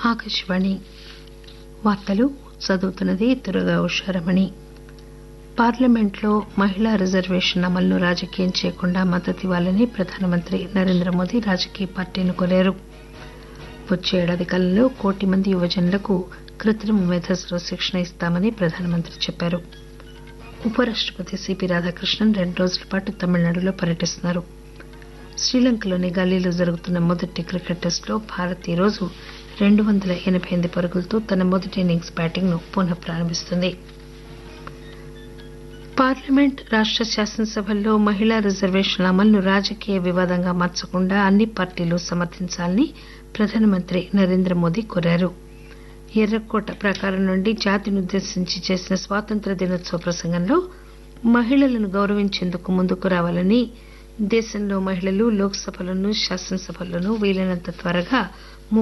ఆకాశవాణి వార్తలు చదువుతున్నది దుర్గా ఉషారమణి పార్లమెంట్లో మహిళా రిజర్వేషన్ అమలును రాజకీయం చేయకుండా మద్దతివ్వాలని ప్రధానమంత్రి నరేంద్ర మోదీ రాజకీయ పార్టీలను కోరారు వచ్చే ఏడాది కాలంలో కోటి మంది యువజనులకు కృత్రిమ మేధస్సులో శిక్షణ ఇస్తామని ప్రధానమంత్రి చెప్పారు ఉపరాష్టపతి సిపి రాధాకృష్ణన్ రెండు రోజుల పాటు తమిళనాడులో పర్యటిస్తున్నారు శ్రీలంకలోని గల్లీలో జరుగుతున్న మొదటి క్రికెట్ టెస్టులో భారత్ ఈరోజు రెండు వందల ఎనబై ఎనిమిది పరుగులతో తన మొదటి ఇన్నింగ్స్ బ్యాటింగ్ ను పునః ప్రారంభిస్తుంది పార్లమెంట్ రాష్ట శాసనసభల్లో మహిళా రిజర్వేషన్ల అమలును రాజకీయ వివాదంగా మార్చకుండా అన్ని పార్టీలు సమర్థించాలని ప్రధానమంత్రి నరేంద్ర మోదీ కోరారు ఎర్రకోట ప్రాకారం నుండి జాతినుద్దేశించి చేసిన స్వాతంత్ర్య దినోత్సవ ప్రసంగంలో మహిళలను గౌరవించేందుకు ముందుకు రావాలని దేశంలో మహిళలు లోక్ సభలోనూ శాసనసభల్లోనూ వీలైనంత త్వరగా